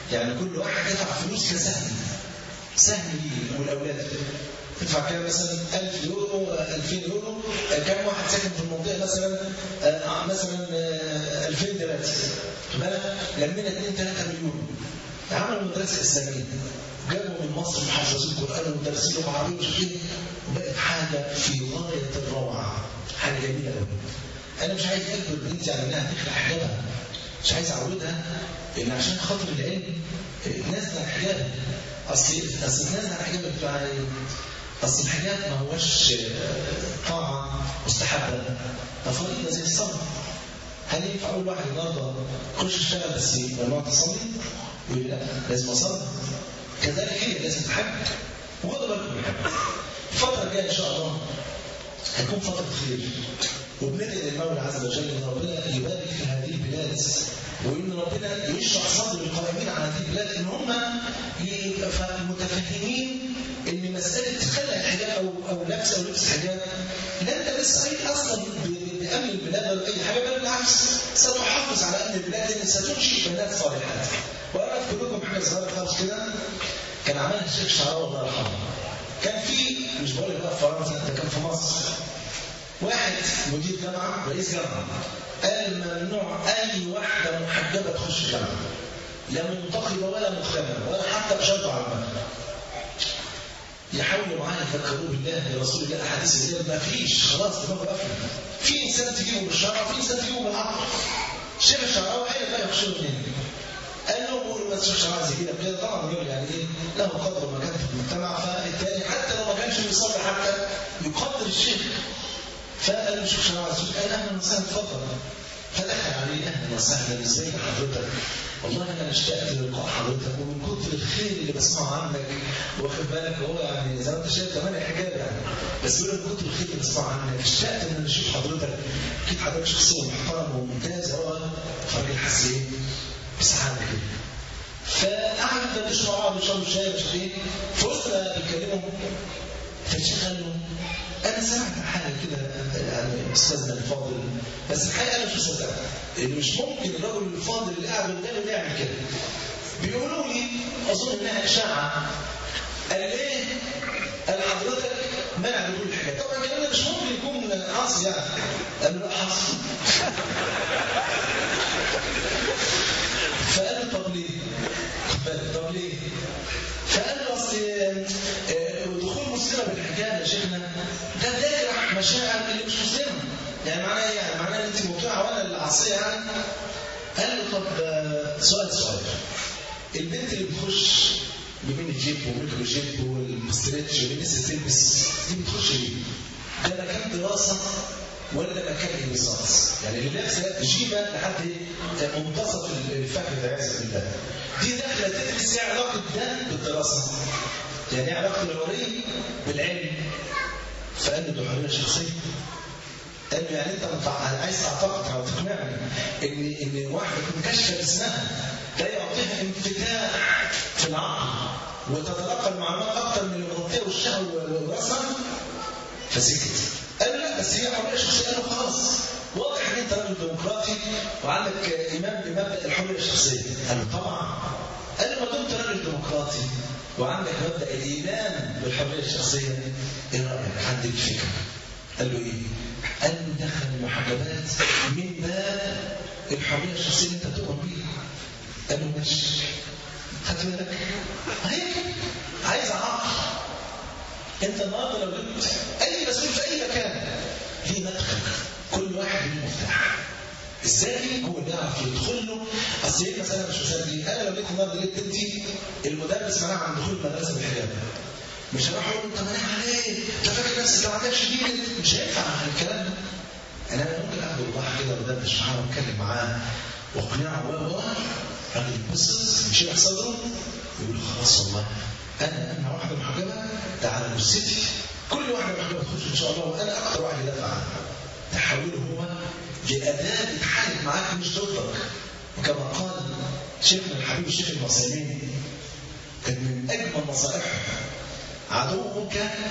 يعني كل واحد يدفع فلوس كسهم سهم ليه والاولاد تدفع كام مثلا 1000 يورو 2000 يورو آه، كام واحد ساكن في المنطقه مثلا آه، مثلا آه، 2000 دلوقتي خد بالك لمينا 2 3 مليون عملوا مدرسه اسلاميه جابوا من مصر محافظين القران ومدرسين لغه عربيه ومش عارف ايه وبقت حاجه في غايه الروعه حاجه جميله قوي انا مش عايز اجبر بنتي على انها تخلع حجابها مش عايز اعودها ان عشان خاطر العلم آه، نازله على حجاب اصل اصل نازله على حجاب بتبقى إيه؟ اصل الحجاب ما هوش آه، طاعه مستحبه ده فريضه زي الصلاه هل ينفع اقول واحد النهارده خش اشتغل بس ممنوع تصلي؟ يقول لي لا لازم اصلي كذلك هي لازم تحج وخدوا بالكم من حاجة. الفتره الجايه ان شاء الله هتكون فتره خير وبندعي للمولى عز وجل ان ربنا يبارك في هذه البلاد وان ربنا يشرح صدر القائمين على هذه البلاد ان هم يبقى متفهمين ان مساله خلع الحجاب او او لبس او لبس حجاب لا انت تستعيد اصلا ب- بامن البلاد ولا اي حاجه بل بالعكس ستحافظ على امن البلاد لان ستنشئ بنات صالحات وانا اذكر لكم حاجه صغيره خالص كده كان عملها الشيخ شعراوي الله يرحمه كان في مش بقول لك بقى في فرنسا ده كان في مصر واحد مدير جامعه رئيس جامعه قال ممنوع اي واحده محجبه تخش جامعه لا منتقبه ولا مختمره ولا حتى بشرط على المنبر يحاولوا معاه يفكروا بالله لرسول الله احاديث الليل ما فيش خلاص دماغه قفل في انسان تجيبه بالشرع وفي انسان تجيبه بالعقل الشيخ الشعراوي قال بقى يخشوا اثنين قال له قولوا بس الشيخ الشعراوي زي كده كده طبعا الراجل يعني ايه له قدر ومكان في المجتمع فالتاني حتى لو ما كانش بيصلي حتى يقدر الشيخ فقال له الشيخ الشعراوي قال اهلا وسهلا اتفضل فدخل عليه اهلا وسهلا ازاي حضرتك والله انا اشتقت للقاء حضرتك ومن كتر الخير اللي بسمعه عنك واخد بالك هو يعني زي ما انت شايف كمان حجاب يعني بس بيقول من كتر الخير اللي بسمعه عنك اشتقت ان انا اشوف حضرتك اكيد حضرتك شخصيه محترمه وممتازه هو فالراجل حس ايه؟ بسعاده كده فقعد نشرب بعض نشرب شاي مش عارف ايه في وسط ما بيتكلموا فالشيخ قال له انا سمعت حاجه كده يعني استاذنا الفاضل بس الحقيقه انا مش مصدقها ان مش ممكن الرجل الفاضل اللي قاعد قدامي يعمل كده بيقولوا لي اظن انها اشاعه قال ليه؟ قال حضرتك منع دخول الحاجات طبعا الكلام ده مش ممكن يكون حاصل يعني قال له لا حاصل فقال له طب ليه؟ خد بالك، طب ليه؟ فقال له اصل آه، دخول مسلمه بالحجاب يا شيخنا ده دايره مشاعر اللي مش مسلمه يعني معناه ايه؟ يعني معناه ان انت مطيعه وانا اللي عصيه يعني قال له طب آه، سؤال صغير البنت اللي بتخش بمين الجيب وميكرو جيب والستريتش والناس تلبس دي بتخش ليه؟ ده مكان دراسه ولا ده مكان انبساط؟ يعني اللي لابسه جيبه لحد إيه؟ منتصف الفخذ والعياذ بالله دي داخله تدرس ايه علاقه ده بالدراسه؟ يعني ايه علاقه الحريه بالعلم؟ فقال له ده حريه شخصيه قال له يعني انت متع- عايز تعتقد او تقنعني ان ان واحده تكون كاشفه باسمها ده يعطيها انفتاح في العقل وتتلقى المعلومات اكثر من المغطيه والشهوه والرسم فسكت قال له لا بس هي حريه شخصيه قال له خلاص واضح ان انت راجل ديمقراطي وعندك ايمان بمبدا الحريه الشخصيه قال له طبعا قال له ما دمت راجل ديمقراطي وعندك مبدا الايمان بالحريه الشخصيه ايه رايك عندك فكره قال له ايه قال له دخل المحجبات من باب الحريه الشخصيه اللي انت تؤمن بيها قال له ماشي خدت بالك هي كده. عايز عقل انت النهارده لو جبت اي مسؤول في اي مكان ليه مدخل كل واحد له مفتاح ازاي هو اللي يعرف يدخل له اصل ايه مثلا مش مثال دي انا لو جيت النهارده لقيت بنتي المدرس منعها عن دخول المدرسه بالحجاب مش هروح اقول له طب انا عليه ده فاكر نفسك لو عندك شديد مش هينفع الكلام ده انا ممكن اخد الواحد كده وادردش معاه واتكلم معاه واقنعه و و راجل يتبسط يشرح صدره يقول خلاص والله انا انا واحده محجبه ده على جثتي كل واحده محجبه تخش ان شاء الله وانا اكثر واحد يدافع عنها تحوله هو لاداه تتحالف معاك مش ضدك وكما قال شيخنا الحبيب الشيخ المصريين كان من اجمل نصائحه عدوك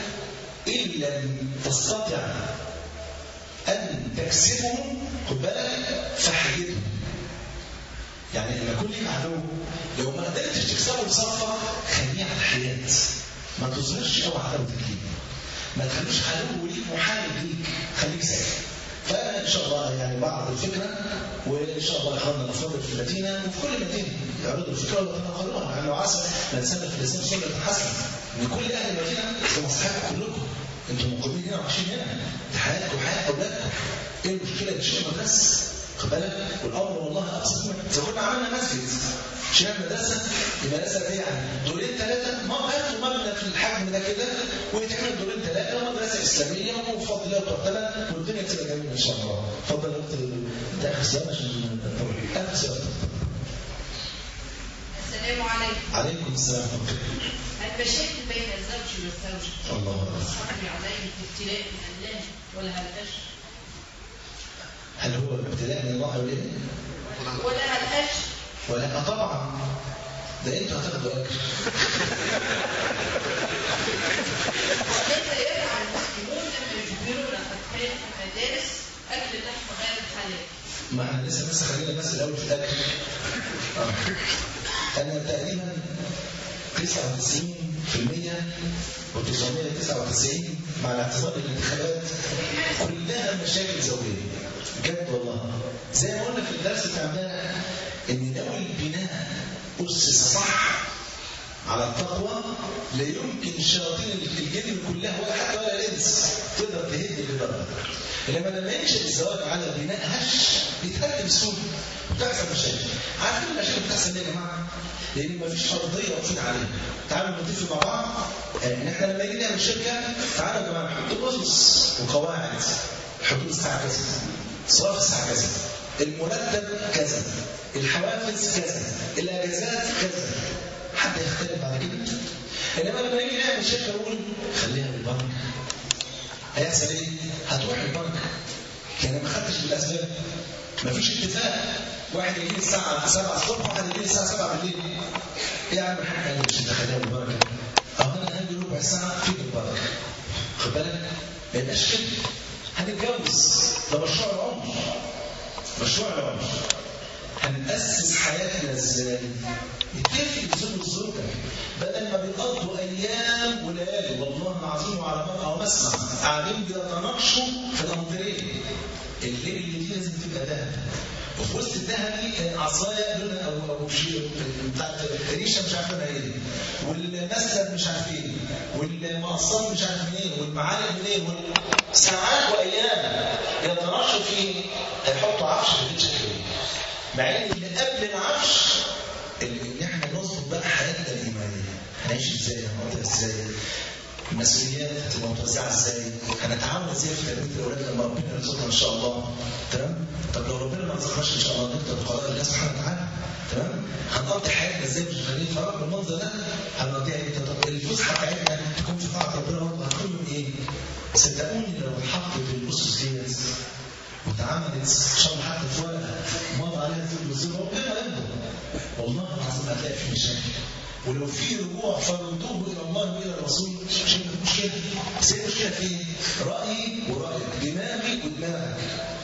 ان لم تستطع ان تكسبه خد بالك فحيده يعني لما يكون ليك عدو لو ما قدرتش تكسبه بصفة خليه على الحياة ما تظهرش قوي عداوتك ليه ما تخليش عدو ليك محارب ليك خليك ساكت فانا ان شاء الله يعني بعرض الفكره وان شاء الله اخواننا الافاضل في المدينه وفي كل مدينه يعرضوا الفكره ويتناقلوها لانه عسى من سن في الاسلام سنه حسنه من كل اهل المدينه لمصلحتكم كلكم انتم مقيمين هنا وعايشين هنا دي حياتكم وحياه اولادكم ايه المشكله دي شيء مدرسه خد بالك والامر والله ابسط منك اذا كنا عملنا مسجد شباب مدرسه المدرسه دي يعني دورين ثلاثه ما هاتوا مبنى في الحجم ده كده ويتعمل دورين ثلاثه ومدرسه اسلاميه وبفضل الله وتعالى والدنيا تبقى جميله ان شاء الله اتفضل يا اختي ده اخر سؤال عشان اخر سؤال السلام عليكم عليكم السلام ورحمه الله المشاكل بين الزوج والزوجة الله أكبر. أصحابي عليه ابتلاء من الله ولا هل أجر هل هو ابتلاء من الله ولا ايه؟ ولا هل أجر ولا آه طبعا ده انتوا هتاخدوا اجر كيف يفعل المسلمون لما يجبرون أطفال في المدارس أكل لحم غير الحلال ما احنا لسه بس خلينا بس الاول في الاكل آه. انا تقريبا 99% و999 مع الاعتذار الانتخابات كلها مشاكل زوجيه بجد والله زي ما قلنا في الدرس بتاع امبارح ان لو البناء اسس صح على التقوى لا يمكن شياطين الجن كلها ولا حتى ولا الانس تقدر تهد الاداره انما لما ينشا الزواج على بناء هش بيتهد بسهوله بتحصل مشاكل عارفين المشاكل بتحصل ليه يا جماعه؟ لان مفيش ارضيه واقفين عليها تعالوا نتفق مع بعض آه، ان احنا لما نيجي نعمل شركه تعالوا يا جماعه نحط اسس وقواعد الحضور الساعه كذا صرف الساعه كذا المرتب كذا الحوافز كذا الاجازات كذا حد يختلف بعد كده انما لما نيجي نعمل شركه نقول خليها بالبنك هيحصل ايه؟ هتروح البنك يعني ما خدتش بالاسباب مفيش اتفاق واحد يجي الساعه 7 الصبح واحد يجي الساعه 7 بالليل ايه يا عم الحاج قال لي مش انت خليها بالبركه اه انا هاجي ربع ساعه في البركه خد بالك ما يبقاش كده هنتجوز ده مشروع العمر مشروع العمر هنأسس حياتنا ازاي؟ نتفق بزوج الزوجة بدل ما بيقضوا أيام وليالي والله العظيم وعلى مرأى ومسمع قاعدين بيتناقشوا في الأمطرين الليل اللي دي لازم تبقى دهب وفي وسط الدهب دي عصاية لونها أو أو شيء بتاعت ريشة مش عارف لونها إيه والمسند مش عارف إيه والمقصات مش عارف منين والمعالق منين وال- ساعات وأيام يتناقشوا في هيحطوا عفش في البيت شكله إيه مع ان اللي قبل العفش اللي ان احنا نظبط بقى حياتنا الايمانيه هنعيش ازاي هنقضي ازاي المسؤوليات هتبقى متوزعه ازاي هنتعامل ازاي في تربيه الاولاد لما ربنا يرزقنا ان شاء الله تمام طب لو ربنا ما رزقناش ان شاء الله نقدر بقضاء الله سبحانه وتعالى تمام هنقضي حياتنا ازاي مش خليل فراغ بالمنظر ده هنقضيها ايه طب الفسحه بتاعتنا تكون في طاعه ربنا برضه هتكون من ايه صدقوني لو اتحطت الاسس ديت واتعملت ان شاء الله حتى في ورقه مر عليها زي الوزير ربنا يرضى والله العظيم هتلاقي في مشاكل ولو في رجوع فردوه الى الله والى الرسول مش هيبقى في مشكله بس هي المشكله في ايه؟ رايي ورايك دماغي ودماغك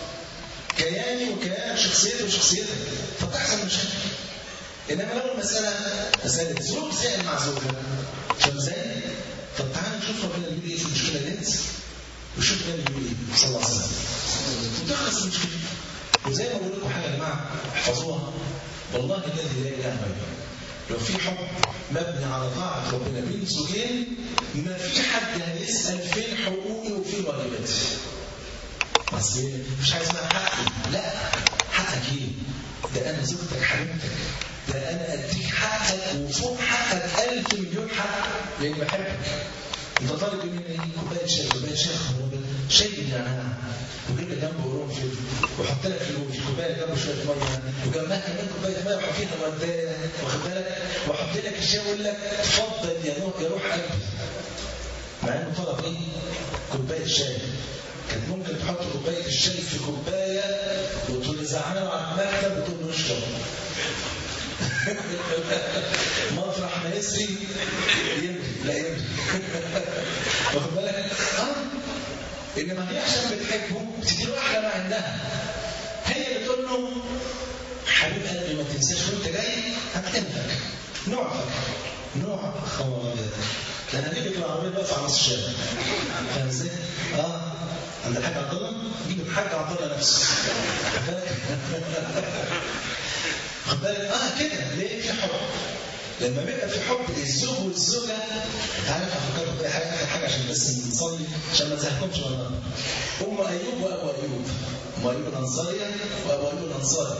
كياني وكيانك شخصيتي وشخصيتك فتحصل مشاكل انما لو المساله مساله زوج زائد مع زوجها فاهم ازاي؟ طب تعالى نشوف ربنا بيقول ايه في المشكله ديت وشوف النبي بيقول ايه صلى الله عليه وسلم وتخلص المشكله وزي ما بقول لكم حاجه يا جماعه احفظوها والله الذي لا اله غيره لو في حب مبني على طاعه ربنا بين زوجين ما في حد هيسال فين حقوقي وفين واجباتي بس مش عايز اسمها حقي لا حقك ايه؟ ده انا زوجتك حبيبتك ده انا اديك حقك وفوق حقك ألف مليون حق لاني بحبك انت طالب مني ايه؟ كوبايه شاي كوبايه شاي خمر شاي بالنعناع وجيب لك جنبه قرنفل وحط لك في الكوبايه جنبه شويه ميه وجنبها كمان كوبايه ميه وحط فيها ورديه واخد بالك واحط لك الشاي واقول لك اتفضل يا روح يا روح قلبي مع انه طلب ايه؟ كوبايه شاي كانت ممكن تحط كوبايه الشاي في كوبايه وتوزعها على المكتب وتقول له اشرب مطرح ما يسري يمري لا يمري واخد بالك؟ اه انما هي عشان بتحبه بتديله احلى ما عندها هي بتقول له حبيب قلبي ما تنساش وانت جاي هكتمك نوع فاكهه نوع خبر ابيض ده انا هجيب لك العربيه واقفه على نص الشارع فاهم ازاي؟ اه عند الحاج عبد الله جيب الحاج عبد الله نفسه خد بالك خد بالك اه كده ليه في حب لما بيبقى في حب الزوج والزوجه عارف افكركم بأي حاجه اخر حاجه عشان بس نصلي عشان ما نزهقكمش والله ام ايوب وابو ايوب ام ايوب الانصاريه وابو ايوب الانصاري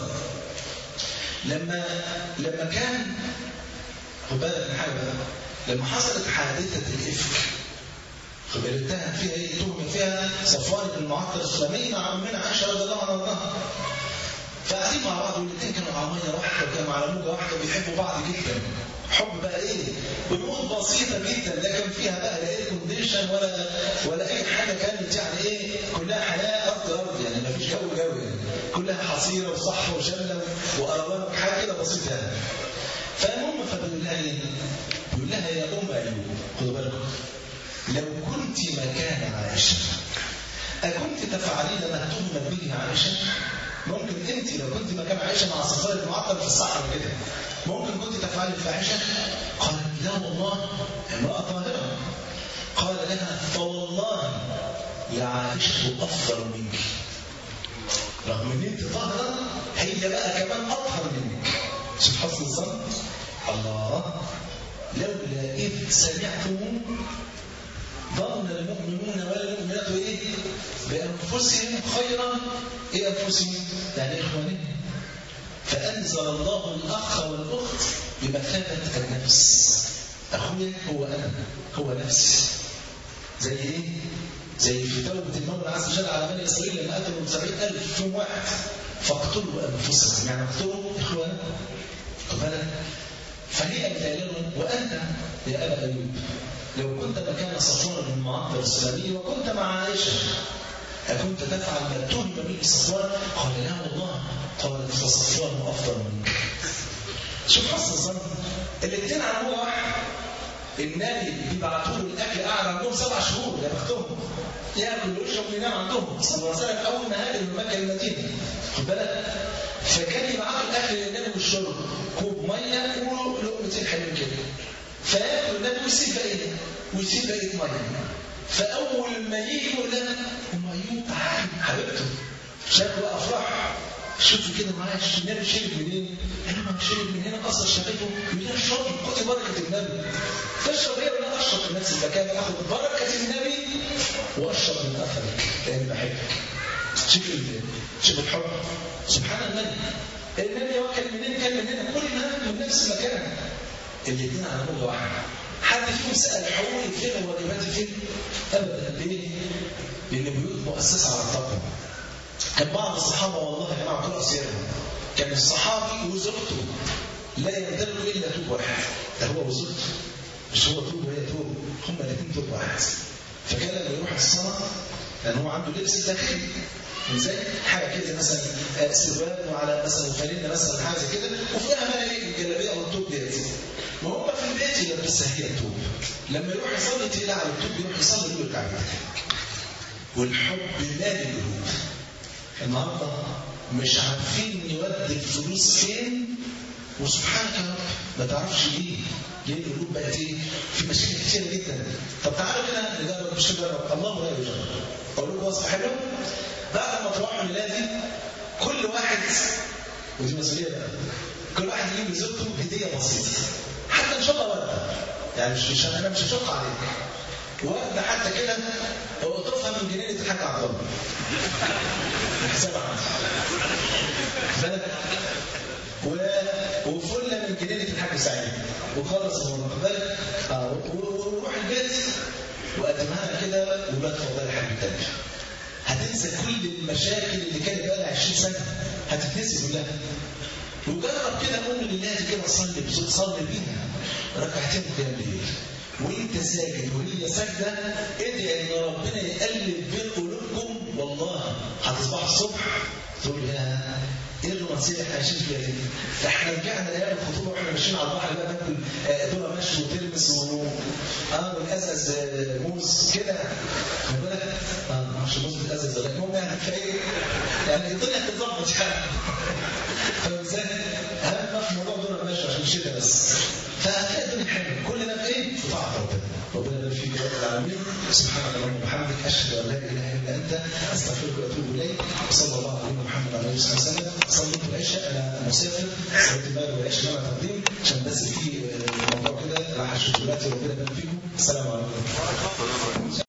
لما لما كان خد بالك من حاجه بقى لما حصلت حادثه الافك خد بالك اتهم فيها ايه؟ تهم فيها صفوان بن المعطل السلمي مع امنا عائشه رضي الله عنها وارضاها فقاعدين مع بعض والاثنين كانوا على ميه واحده وكانوا على موجه واحده وبيحبوا بعض جدا حب بقى ايه بنود بسيطه جدا لا كان فيها بقى لا اير كونديشن ولا ولا اي حاجه كانت يعني ايه كلها حياه ارض ارض يعني ما فيش جو جو يعني كلها حصيره وصحراء وشله وقربان حاجه كده بسيطه يعني فالمهم فبيقول لها ايه؟ بيقول لها يا ام ايوب خدوا بالكم لو كنت مكان عائشه أكنت تفعلين ما تهمت به عائشه؟ ممكن انت لو كنت مكان عائشه مع صفار المعطل في الصحراء كده ممكن كنت تفعلي الفاحشه قالت لا والله امراه طاهره قال لها فوالله لعائشه افضل منك رغم ان انت طاهره هي بقى كمان اطهر منك شوف حسن الظن الله لولا اذ سمعتم ظن المؤمنون والمؤمنات ايه بانفسهم خيرا ايه انفسهم يعني اخوانهم فانزل الله الاخ والاخت بمثابه النفس اخويا هو انا هو نفسي زي ايه زي في توبه المولى عز وجل على بني اسرائيل لما قتلوا 70000 في يوم واحد فاقتلوا انفسكم يعني اقتلوا اخوانكم خد بالك فهي بتعلمهم وانت يا ابا ايوب لو كنت مكان صفوان بن معطل السلمي وكنت مع عائشه أكنت تفعل ما اتهم به صفوان؟ قال لا والله قالت فصفوان أفضل منك شوف حسن الظن الاثنين على هو واحد النبي بيبعتوا له الاكل قاعد عندهم سبع شهور يا بختهم ياكل ويشرب وينام عندهم صلى الله عليه وسلم اول ما هاجر من مكه للمدينه خد بالك فكان يبعتوا الاكل للنبي والشرب كوب ميه ولقمتين حلوين كده فياكل النبي ويسيب بقيه ويسيب بقيه ميه فاول ما يجي يقول لها ام ايوب تعالي حبيبته شاف بقى افراح شوفوا كده معايا النبي شرب منين؟ قال له ما شرب من هنا اصلا شربته يقول لها اشرب خدي بركه النبي تشرب ايه ولا اشرب في نفس المكان اخد بركه النبي واشرب من اثرك لاني بحبك شوف شوف الحب سبحان الملك النبي وكل منين كان من هنا كل ما من نفس المكان الاثنين على موجه واحده حد فيهم سال حقوقي فين وواجباتي فين؟ ابدا ليه؟ لان بيوت مؤسسه على التقوى كان بعض الصحابه والله يا جماعه قرأ سيرهم كان الصحابي وزوجته لا يمتلكوا الا توب واحد ده هو وزوجته مش هو توب وهي توب هما الاثنين توب واحد فكان لما يروح الصلاه لان هو عنده لبس داخلي ازاي؟ حاجه كده مثلا سروال وعلى مثلا فانلة مثلا حاجه زي كده وفيها بقى ايه الجلابيه او التوب ديت ما هو في البيت يلبسها هي التوب لما يروح يصلي تقلع على التوب يروح يصلي ويرجع والحب مالي القلوب النهارده مش عارفين نودي الفلوس فين وسبحانك يا رب ما تعرفش ليه ليه القلوب بقت ايه في مشاكل كتير جدا طب تعالوا كده نجرب مش نجرب الله لا يجرب اقول لكم وصفه حلوه بعد ما تروحوا ميلادي كل واحد ودي مسؤوليه بقى كل واحد يجيب لزوجته هديه بسيطه حتى ان شاء الله ورده يعني مش مش انا مش هشق عليك ورده حتى كده اقطفها من جنينه الحاج عبد الله حساب عندي و... وفله من جنينه الحاج سعيد وخلص الموضوع بالك اه وروح البيت وقدمها لها كده وبات فضل حاج التاني هتنسى كل المشاكل اللي كانت بقى لها 20 سنه هتتنسي كلها وجرب كده قوم لله كده صلي بصوت صلي بيها ركعتين قيام الليل وانت ساجد وهي ساجده ادعي ان ربنا يقلب بين قلوبكم والله هتصبح الصبح تقول يا ايه الرومانسيه اللي احنا عايشين فيها دي؟ ده احنا رجعنا لايام الخطوبه واحنا ماشيين على البحر بقى ناكل ذره مشي وترمس و اه ونقزقز موز كده خد بالك اه ما اعرفش موز بتقزقز ولا المهم يعني فايه يعني الدنيا هتتظبط يعني فاهم ازاي؟ اهم في الموضوع دول ماشي عشان الشتاء بس فهتلاقي الدنيا حلوه كلنا في ايه؟ في طاعه ربنا ربنا يبارك فيك يا رب العالمين سبحانك اللهم وبحمدك اشهد ان لا اله الا انت استغفرك واتوب اليك وصلى الله على نبينا محمد وعلى اله وصحبه وسلم صليت العشاء انا مسافر صليت المغرب والعشاء جمع تقديم عشان بس في موضوع كده راح اشوف دلوقتي ربنا يبارك فيكم السلام عليكم